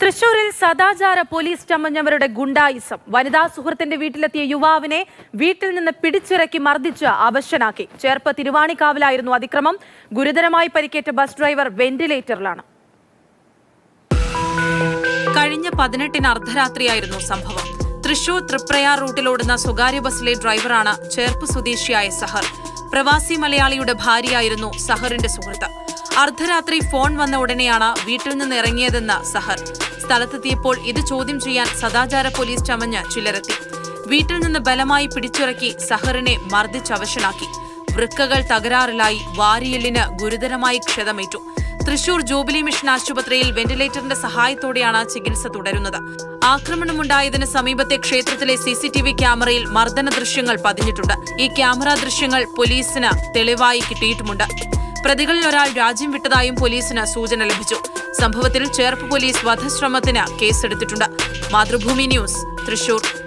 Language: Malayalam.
തൃശൂരിൽ സദാചാര പോലീസ് ചമഞ്ഞവരുടെ ഗുണ്ടായിസം വനിതാ സുഹൃത്തിന്റെ വീട്ടിലെത്തിയ യുവാവിനെ വീട്ടിൽ നിന്ന് പിടിച്ചിറക്കി മർദ്ദിച്ച് അവശനാക്കി ചേർപ്പ് തിരുവാണിക്കാവിലായിരുന്നു അതിക്രമം ഗുരുതരമായി പരിക്കേറ്റ ബസ് ഡ്രൈവർ വെന്റിലേറ്ററിലാണ് കഴിഞ്ഞ പതിനെട്ടിന് അർദ്ധരാത്രിയായിരുന്നു സംഭവം തൃശൂർ തൃപ്രയാർ റൂട്ടിലോടുന്ന സ്വകാര്യ ബസ്സിലെ ഡ്രൈവറാണ് ചേർപ്പ് സ്വദേശിയായ സഹർ പ്രവാസി മലയാളിയുടെ ഭാര്യയായിരുന്നു സഹറിന്റെ സുഹൃത്ത് അർദ്ധരാത്രി ഫോൺ വന്ന ഉടനെയാണ് വീട്ടിൽ നിന്ന് ഇറങ്ങിയതെന്ന് സഹർ സ്ഥലത്തെത്തിയപ്പോൾ ഇത് ചോദ്യം ചെയ്യാൻ സദാചാര പോലീസ് ചമഞ്ഞ് ചിലരെത്തി വീട്ടിൽ നിന്ന് ബലമായി പിടിച്ചിറക്കി സഹറിനെ മർദ്ദിച്ചവശനാക്കി വൃക്കകൾ തകരാറിലായി വാരിയെല്ലിന് ഗുരുതരമായി ക്ഷതമേറ്റു തൃശൂർ ജൂബിലി മിഷൻ ആശുപത്രിയിൽ വെന്റിലേറ്ററിന്റെ സഹായത്തോടെയാണ് ചികിത്സ തുടരുന്നത് ആക്രമണമുണ്ടായതിന് സമീപത്തെ ക്ഷേത്രത്തിലെ സിസിടിവി ക്യാമറയിൽ മർദ്ദന ദൃശ്യങ്ങൾ പതിഞ്ഞിട്ടുണ്ട് ഈ ക്യാമറ ദൃശ്യങ്ങൾ പോലീസിന് തെളിവായി കിട്ടിയിട്ടുമുണ്ട് പ്രതികളിൽ ഒരാൾ രാജ്യം വിട്ടതായും പോലീസിന് സൂചന ലഭിച്ചു സംഭവത്തിൽ ചേർപ്പ് പോലീസ് വധശ്രമത്തിന് കേസെടുത്തിട്ടുണ്ട് മാതൃഭൂമി ന്യൂസ് തൃശൂർ